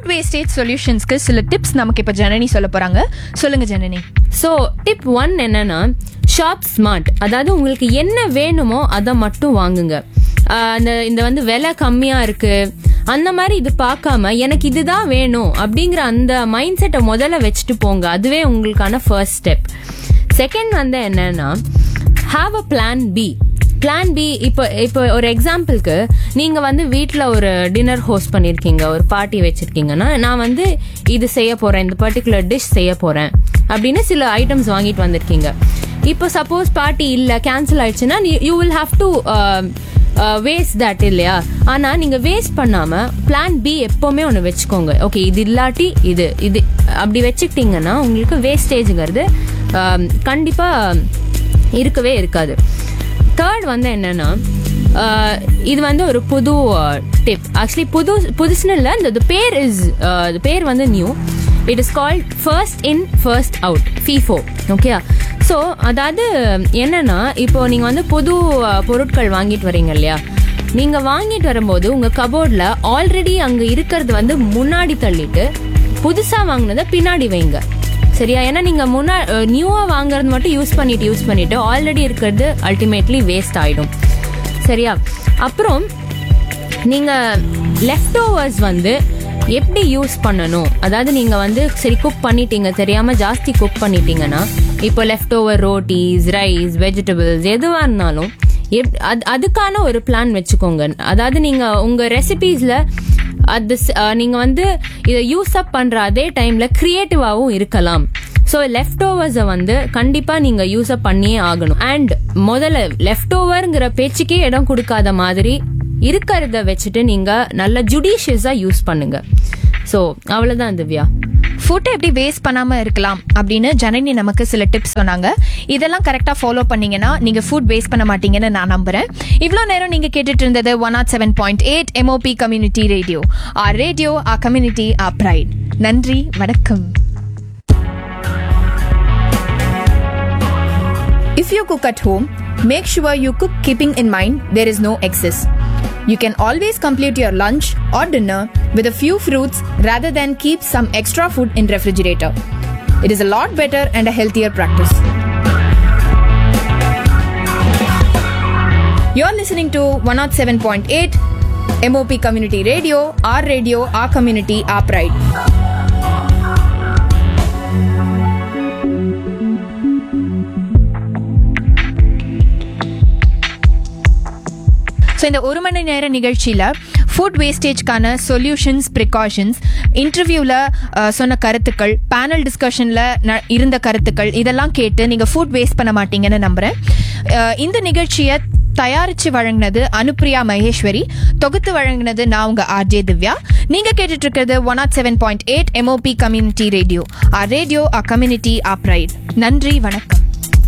Food wastage சொல்யூஷன்ஸ்க்கு சில tips நமக்கு இப்போ ஜனனி சொல்ல போறாங்க சொல்லுங்க ஜனனி ஸோ டிப் ஒன் என்னன்னா ஷாப் ஸ்மார்ட் அதாவது உங்களுக்கு என்ன வேணுமோ அதை மட்டும் வாங்குங்க ஆஹ் அந்த இந்த வந்து விலை கம்மியா இருக்கு அந்த மாதிரி இது பார்க்காம எனக்கு இதுதான் வேணும் அப்படிங்கிற அந்த மைண்ட் செட்டை முதல்ல வச்சுட்டு போங்க அதுவே உங்களுக்கான ஃபர்ஸ்ட் ஸ்டெப் செகண்ட் வந்து என்னன்னா have a plan B plan B இப்போ இப்போ ஒரு எக்ஸாம்பிளுக்கு நீங்க வந்து வீட்டில் ஒரு டின்னர் ஹோஸ்ட் பண்ணியிருக்கீங்க ஒரு பார்ட்டி வச்சிருக்கீங்கன்னா நான் வந்து இது செய்ய போறேன் இந்த பர்டிகுலர் டிஷ் செய்ய போறேன் அப்படின்னு சில ஐட்டம்ஸ் வாங்கிட்டு வந்திருக்கீங்க இப்போ சப்போஸ் பார்ட்டி இல்லை கேன்சல் ஆயிடுச்சுன்னா you will have to waste that இல்லையா ஆனா நீங்க வேஸ்ட் பண்ணாம பிளான் பி எப்பவுமே ஒன்று வச்சுக்கோங்க ஓகே இது இல்லாட்டி இது இது அப்படி வச்சுக்கிட்டீங்கன்னா உங்களுக்கு வேஸ்டேஜுங்கிறது கண்டிப்பா இருக்கவே இருக்காது தேர்ட் வந்து என்னன்னா ஆஹ் இது வந்து ஒரு புது டிப் ஆக்சுவலி புது புதுசுன்னு இல்லை இந்த பேர் இஸ் பேர் வந்து new it is called first in first out FIFO okay so அதாவது என்னன்னா இப்போ நீங்கள் வந்து புது அஹ், பொருட்கள் வாங்கிட்டு வரீங்க இல்லையா நீங்க வாங்கிட்டு வரும்போது உங்க கபோர்ட்ல ஆல்ரெடி அங்க இருக்கிறது வந்து முன்னாடி தள்ளிட்டு புதுசா வாங்கினதை பின்னாடி வைங்க சரியா ஏன்னா நீங்க முன்னா நியூவா வாங்குறது மட்டும் யூஸ் பண்ணிட்டு யூஸ் பண்ணிட்டு ஆல்ரெடி இருக்கிறது அல்டிமேட்லி வேஸ்ட் ஆயிடும் சரியா அப்புறம் நீங்க லெஃப்ட் ஓவர்ஸ் வந்து எப்படி யூஸ் பண்ணணும் அதாவது நீங்க வந்து சரி குக் பண்ணிட்டீங்க தெரியாம ஜாஸ்தி குக் பண்ணிட்டீங்கன்னா இப்போ leftover rotis rice vegetables எதுவா இருந்தாலும் எப்- அது- அதுக்கான ஒரு பிளான் வச்சுக்கோங்க அதாவது நீங்க உங்க ரெசிபீஸ்ல அது ஸ்- அஹ் நீங்க வந்து இதை யூஸ் அப் பண்ற அதே டைம்ல கிரியேட்டிவாவும் இருக்கலாம் ஸோ லெஃப்ட் ஓவர்ஸை வந்து கண்டிப்பா நீங்க யூஸ் அப் பண்ணியே ஆகணும் அண்ட் முதல்ல லெஃப்ட் ஓவர்ங்கிற பேச்சுக்கே இடம் கொடுக்காத மாதிரி இருக்கிறத வச்சுட்டு நீங்க நல்ல ஜுடிஷியஸா யூஸ் பண்ணுங்க ஸோ அவ்வளவுதான் திவ்யா ஃபுட்டை எப்படி வேஸ்ட் பண்ணாம இருக்கலாம் அப்படின்னு ஜனனி நமக்கு சில டிப்ஸ் சொன்னாங்க இதெல்லாம் கரெக்டா ஃபாலோ பண்ணீங்கன்னா நீங்க ஃபுட் வேஸ்ட் பண்ண மாட்டீங்கன்னு நான் நம்புறேன் இவ்வளோ நேரம் நீங்க கேட்டுட்டு இருந்தது one nought seven point eight M O P community radio our radio our community our pride நன்றி வணக்கம் If you cook at home, make sure you cook keeping in mind there is no excess. You can always complete your lunch or dinner with a few fruits rather than keep some extra food in refrigerator. It is a lot better and a healthier practice. You're listening to 107.8 MOP Community Radio, our radio, our community, our pride. So இந்த ஒரு மணி நேர நிகழ்ச்சியில் food வேஸ்டேஜ்க்கான solutions precautions இன்டர்வியூவில் சொன்ன கருத்துக்கள் panel டிஸ்கஷனில் இருந்த கருத்துக்கள் இதெல்லாம் கேட்டு நீங்கள் ஃபுட் வேஸ்ட் பண்ண மாட்டீங்கன்னு நம்புகிறேன் அஹ், இந்த நிகழ்ச்சியை தயாரித்து வழங்கினது அனுப்ரியா மகேஸ்வரி தொகுத்து வழங்கினது நான் உங்கள் ஆர்ஜே திவ்யா நீங்கள் கேட்டுட்டு இருக்கிறது one nought seven point eight M O P community radio our radio our community our pride நன்றி வணக்கம்